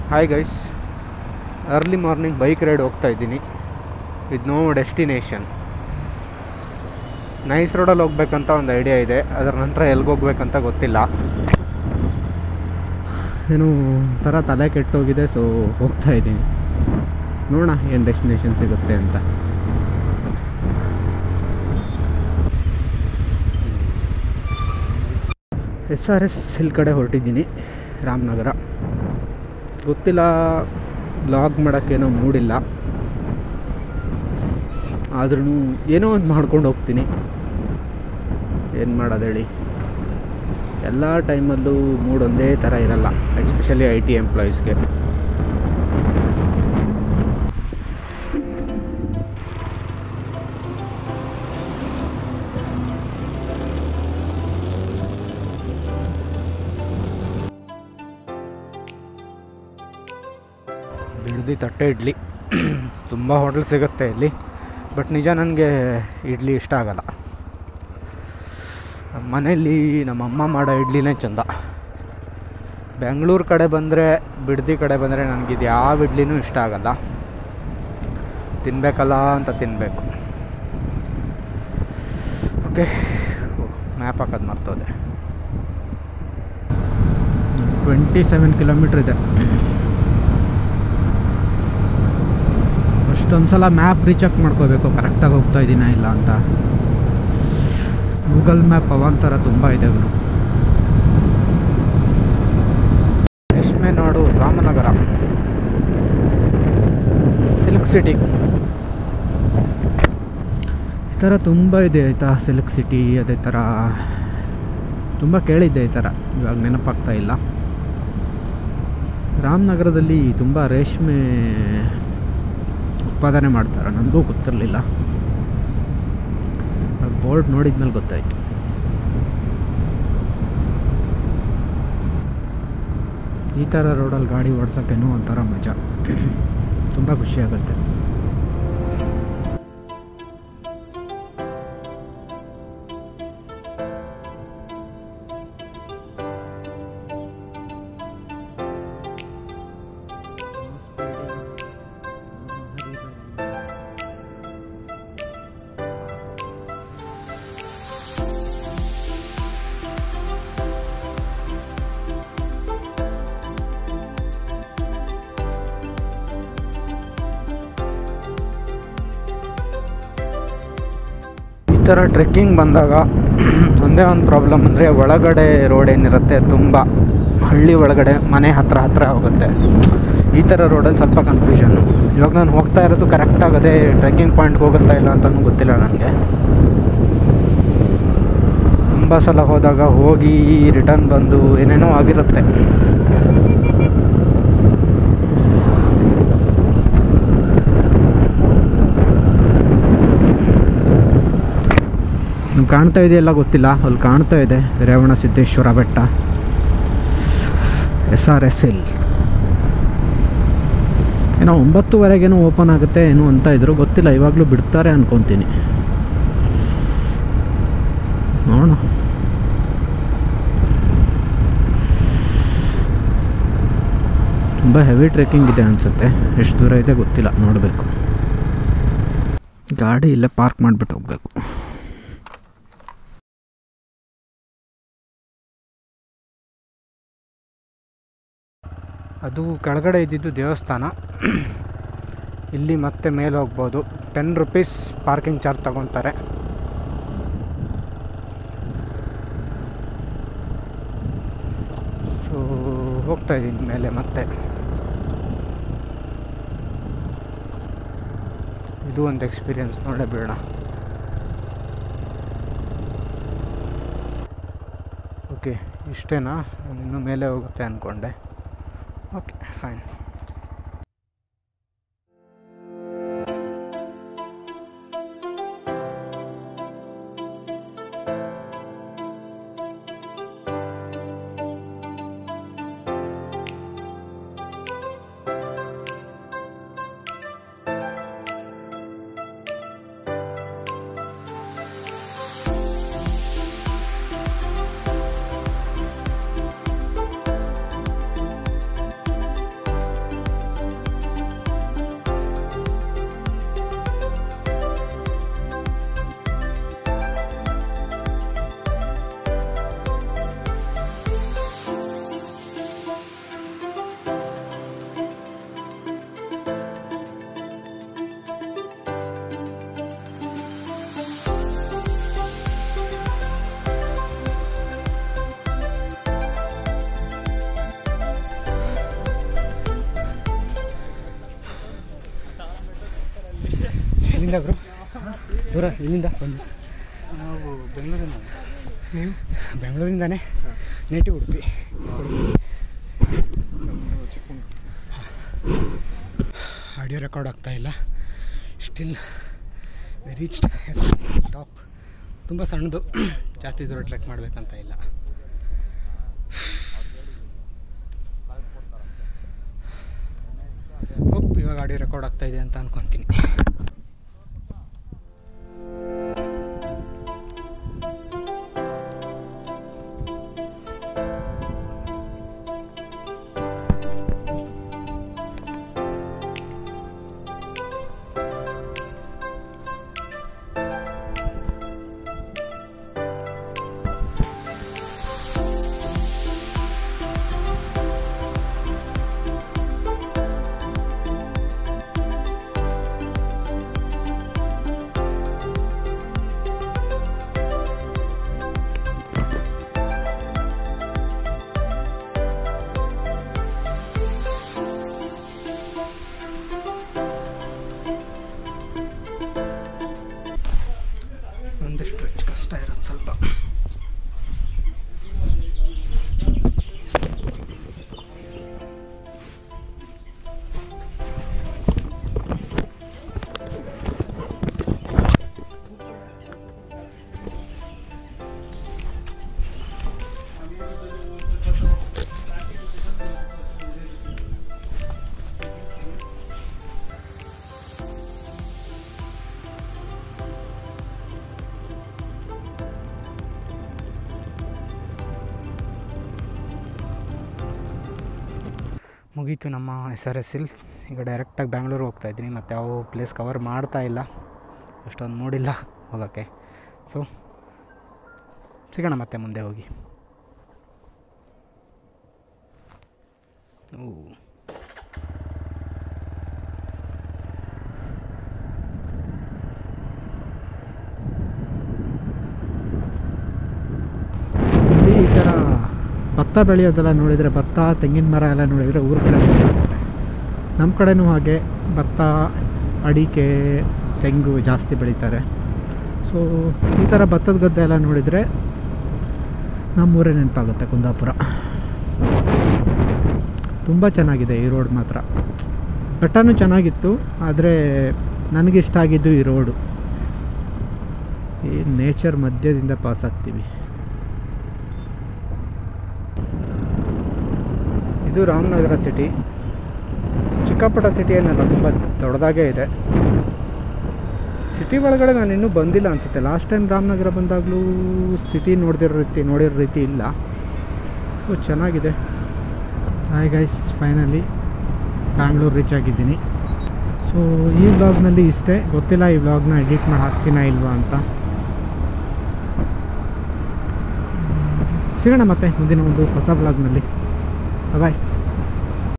hi guys early morning bike ride ಹೋಗ್ತಾ ಇದ್ದೀನಿ ಇದು ನೋ ಡೆಸ್ಟಿನೇಷನ್ ನೈಸ್ ರೋಡಲ್ಲಿ ಹೋಗ್ಬೇಕಂತ ಒಂದು ಐಡಿಯಾ ಇದೆ ಅದರ ನಂತರ ಎಲ್ಲಿಗೆ ಹೋಗ್ಬೇಕಂತ ಗೊತ್ತಿಲ್ಲ ಏನೋ ಥರ ತಲೆ ಕೆಟ್ಟೋಗಿದೆ ಸೊ ಹೋಗ್ತಾ ಇದ್ದೀನಿ ನೋಡೋಣ ಏನು ಡೆಸ್ಟಿನೇಷನ್ ಸಿಗುತ್ತೆ ಅಂತ ಎಸ್ ಆರ್ ಎಸ್ ಹಿಲ್ ಕಡೆ ಹೊರಟಿದ್ದೀನಿ ರಾಮನಗರ ಗೊತ್ತಿಲ್ಲ ಲಾಗ್ ಮಾಡೋಕ್ಕೇನೋ ಮೂಡಿಲ್ಲ ಆದ್ರೂ ಏನೋ ಒಂದು ಮಾಡ್ಕೊಂಡು ಹೋಗ್ತೀನಿ ಏನು ಮಾಡೋದು ಹೇಳಿ ಎಲ್ಲ ಟೈಮಲ್ಲೂ ಮೂಡ್ ಒಂದೇ ಥರ ಇರಲ್ಲ ಎಸ್ಪೆಷಲಿ ಐ ಟಿ ಎಂಪ್ಲಾಯೀಸ್ಗೆ ಬಿಡದಿ ತಟ್ಟೆ ಇಡ್ಲಿ ತುಂಬ ಹೋಟೆಲ್ ಸಿಗುತ್ತೆ ಇಲ್ಲಿ ಬಟ್ ನಿಜ ನನಗೆ ಇಡ್ಲಿ ಇಷ್ಟ ಆಗಲ್ಲ ನಮ್ಮ ಮನೇಲಿ ನಮ್ಮ ಅಮ್ಮ ಮಾಡೋ ಇಡ್ಲಿನೇ ಚಂದ ಬೆಂಗಳೂರು ಕಡೆ ಬಂದರೆ ಬಿಡದಿ ಕಡೆ ಬಂದರೆ ನನಗಿದು ಯಾವ ಇಡ್ಲಿನೂ ಇಷ್ಟ ಆಗಲ್ಲ ತಿನ್ನಬೇಕಲ್ಲ ಅಂತ ತಿನ್ನಬೇಕು ಓಕೆ ಮ್ಯಾಪ್ ಹಾಕೋದು ಮರ್ತೋದೆ ಟ್ವೆಂಟಿ ಸೆವೆನ್ ಕಿಲೋಮೀಟ್ರ್ ಇದೆ ಅಷ್ಟೊಂದು ಸಲ ಮ್ಯಾಪ್ ರೀಚೆಕ್ ಮಾಡ್ಕೋಬೇಕು ಕರೆಕ್ಟಾಗಿ ಹೋಗ್ತಾ ಇದ್ದೀನಾ ಇಲ್ಲ ಅಂತ ಗೂಗಲ್ ಮ್ಯಾಪ್ ಅವಾಂತರ ತುಂಬ ಇದೆ ಗುರು ರೇಷ್ಮೆ ನಾಡು ರಾಮನಗರ ಸಿಲ್ಕ್ ಸಿಟಿ ಈ ಥರ ತುಂಬ ಇದೆ ಆಯಿತಾ ಸಿಲ್ಕ್ ಸಿಟಿ ಅದೇ ಥರ ತುಂಬ ಕೇಳಿದ್ದೆ ಈ ಥರ ಇವಾಗ ನೆನಪಾಗ್ತಾ ಇಲ್ಲ ರಾಮನಗರದಲ್ಲಿ ತುಂಬ ರೇಷ್ಮೆ ಉತ್ಪಾದನೆ ಮಾಡ್ತಾರೆ ನನಗೂ ಗೊತ್ತಿರಲಿಲ್ಲ ಬೋರ್ಡ್ ನೋಡಿದ್ಮೇಲೆ ಗೊತ್ತಾಯಿತು ಈ ಥರ ರೋಡಲ್ಲಿ ಗಾಡಿ ಓಡ್ಸೋಕ್ಕೇನೋ ಒಂಥರ ಮಜಾ ತುಂಬ ಖುಷಿಯಾಗುತ್ತೆ ಈ ಥರ ಟ್ರೆಕ್ಕಿಂಗ್ ಬಂದಾಗ ಒಂದೇ ಒಂದು ಪ್ರಾಬ್ಲಮ್ ಅಂದರೆ ಒಳಗಡೆ ರೋಡ್ ಏನಿರುತ್ತೆ ತುಂಬ ಹಳ್ಳಿ ಒಳಗಡೆ ಮನೆ ಹತ್ರ ಹತ್ರ ಹೋಗುತ್ತೆ ಈ ಥರ ರೋಡಲ್ಲಿ ಸ್ವಲ್ಪ ಕನ್ಫ್ಯೂಷನ್ನು ಇವಾಗ ನಾನು ಹೋಗ್ತಾ ಇರೋದು ಕರೆಕ್ಟ್ ಆಗದೆ ಟ್ರೆಕ್ಕಿಂಗ್ ಪಾಯಿಂಟ್ಗೆ ಹೋಗುತ್ತಾ ಇಲ್ಲ ಅಂತಲೂ ಗೊತ್ತಿಲ್ಲ ನನಗೆ ತುಂಬ ಸಲ ಹೋದಾಗ ಹೋಗಿ ರಿಟರ್ನ್ ಬಂದು ಏನೇನೋ ಆಗಿರುತ್ತೆ ನಿಮ್ಗೆ ಕಾಣ್ತಾ ಇದೆಯಲ್ಲ ಗೊತ್ತಿಲ್ಲ ಅಲ್ಲಿ ಕಾಣ್ತಾ ಇದೆ ರೇವಣ ಸಿದ್ದೇಶ್ವರ ಬೆಟ್ಟ ಎಸ್ ಆರ್ ಎಸ್ ಎಲ್ ಏನೋ ಒಂಬತ್ತುವರೆಗೇನೋ ಓಪನ್ ಆಗುತ್ತೆ ಏನೋ ಅಂತ ಇದ್ರು ಗೊತ್ತಿಲ್ಲ ಇವಾಗಲೂ ಬಿಡ್ತಾರೆ ಅನ್ಕೊತೀನಿ ನೋಡೋಣ ತುಂಬ ಹೆವಿ ಟ್ರೆಕ್ಕಿಂಗ್ ಇದೆ ಅನಿಸುತ್ತೆ ಎಷ್ಟು ದೂರ ಇದೆ ಗೊತ್ತಿಲ್ಲ ನೋಡಬೇಕು ಗಾಡಿ ಇಲ್ಲೇ ಪಾರ್ಕ್ ಮಾಡಿಬಿಟ್ಟು ಹೋಗಬೇಕು ಅದು ಕೆಳಗಡೆ ಇದ್ದಿದ್ದು ದೇವಸ್ಥಾನ ಇಲ್ಲಿ ಮತ್ತೆ ಮೇಲೆ ಹೋಗ್ಬೋದು ಟೆನ್ ರುಪೀಸ್ ಪಾರ್ಕಿಂಗ್ ಚಾರ್ಜ್ ತಗೊತಾರೆ ಸೊ ಹೋಗ್ತಾ ಇದ್ದೀನಿ ಮೇಲೆ ಮತ್ತೆ ಇದು ಒಂದು ಎಕ್ಸ್ಪೀರಿಯನ್ಸ್ ನೋಡೇ ಬಿಡೋಣ ಓಕೆ ಇಷ್ಟೇನಾ ನಾನು ಇನ್ನೂ ಮೇಲೆ ಹೋಗುತ್ತೆ ಅಂದ್ಕೊಂಡೆ ಓಕೆ ಫೈನ್ ಎಲ್ಲಿಂದ ಗುರು ದೂರ ಎಲ್ಲಿಂದ ಬಂದು ನಾವು ಬೆಂಗಳೂರಿನ ನೀವು ಬೆಂಗಳೂರಿಂದಾನೇ ನೇಟಿವ್ ಉಡುಪಿ ಆಡಿಯೋ ರೆಕಾರ್ಡ್ ಆಗ್ತಾ ಇಲ್ಲ still we reached as top ತುಂಬ ಸಣ್ಣದು ಜಾಸ್ತಿ ದೂರ ಟ್ರೆಕ್ ಮಾಡಬೇಕಂತ ಇಲ್ಲ ಹೋಪ್ ಇವಾಗ ಆಡಿಯೋ ರೆಕಾರ್ಡ್ ಆಗ್ತಾ ಇದೆ ಅಂತ ಅನ್ಕೊತೀನಿ ಒಂದು ಸ್ಟ್ರೆಚ್ ಕಷ್ಟ ಇರೋದು ಸ್ವಲ್ಪ ಮುಗೀತು ನಮ್ಮ ಎಸ್ ಆರ್ ಎಸ್ ಇಲ್ ಈಗ ಡೈರೆಕ್ಟಾಗಿ ಬ್ಯಾಂಗ್ಳೂರು ಹೋಗ್ತಾ ಇದ್ದೀನಿ ಮತ್ತು ಯಾವ ಪ್ಲೇಸ್ ಕವರ್ ಮಾಡ್ತಾ ಇಲ್ಲ ಅಷ್ಟೊಂದು ನೋಡಿಲ್ಲ ಹೋಗೋಕ್ಕೆ ಸೊ ಸಿಗೋಣ ಮತ್ತೆ ಮುಂದೆ ಹೋಗಿ ಓ ಇಲ್ಲಿ ಈ ಥರ ಭತ್ತ ಬೆಳೆಯೋದೆಲ್ಲ ನೋಡಿದರೆ ಭತ್ತ ತೆಂಗಿನ ಮರ ಎಲ್ಲ ನೋಡಿದರೆ ಊರ ಕಡೆ ಆಗುತ್ತೆ ನಮ್ಮ ಕಡೆನೂ ಹಾಗೆ ಭತ್ತ ಅಡಿಕೆ ತೆಂಗು ಜಾಸ್ತಿ ಬೆಳೀತಾರೆ ಸೊ ಈ ಥರ ಭತ್ತದ ಗದ್ದೆ ಎಲ್ಲ ನೋಡಿದರೆ ನಮ್ಮೂರೇ ನೆನಪಾಗುತ್ತೆ ಕುಂದಾಪುರ ತುಂಬ ಚೆನ್ನಾಗಿದೆ ಈ ರೋಡ್ ಮಾತ್ರ ಬೆಟ್ಟನೂ ಚೆನ್ನಾಗಿತ್ತು ಆದರೆ ನನಗಿಷ್ಟ ಆಗಿದ್ದು ಈ ರೋಡು ಈ ನೇಚರ್ ಮಧ್ಯದಿಂದ ಪಾಸ್ ಆಗ್ತೀವಿ ಇದು ರಾಮನಗರ ಸಿಟಿ ಚಿಕ್ಕಪುಟ್ಟ ಸಿಟಿ ಏನಲ್ಲ ತುಂಬ ದೊಡ್ಡದಾಗೇ ಇದೆ ಸಿಟಿ ಒಳಗಡೆ ನಾನು ಇನ್ನೂ ಬಂದಿಲ್ಲ ಅನಿಸುತ್ತೆ ಲಾಸ್ಟ್ ಟೈಮ್ ರಾಮನಗರ ಬಂದಾಗಲೂ ಸಿಟಿ ನೋಡ್ದಿರೋ ರೀತಿ ನೋಡಿರೋ ರೀತಿ ಇಲ್ಲ ಸೊ ಚೆನ್ನಾಗಿದೆ hi guys finally Bangalore reach ಆಗಿದ್ದೀನಿ ಸೊ ಈ ವ್ಲಾಗ್ನಲ್ಲಿ ಇಷ್ಟೇ ಗೊತ್ತಿಲ್ಲ ಈ ವ್ಲಾಗ್ನ ಎಡಿಟ್ ಮಾಡಿ ಹಾಕ್ತೀನಾ ಇಲ್ವಾ ಅಂತ ಸಿಗೋಣ ಮತ್ತೆ ಮುಂದಿನ ಒಂದು ಹೊಸ ವ್ಲಾಗ್ನಲ್ಲಿ ಬಾಯ್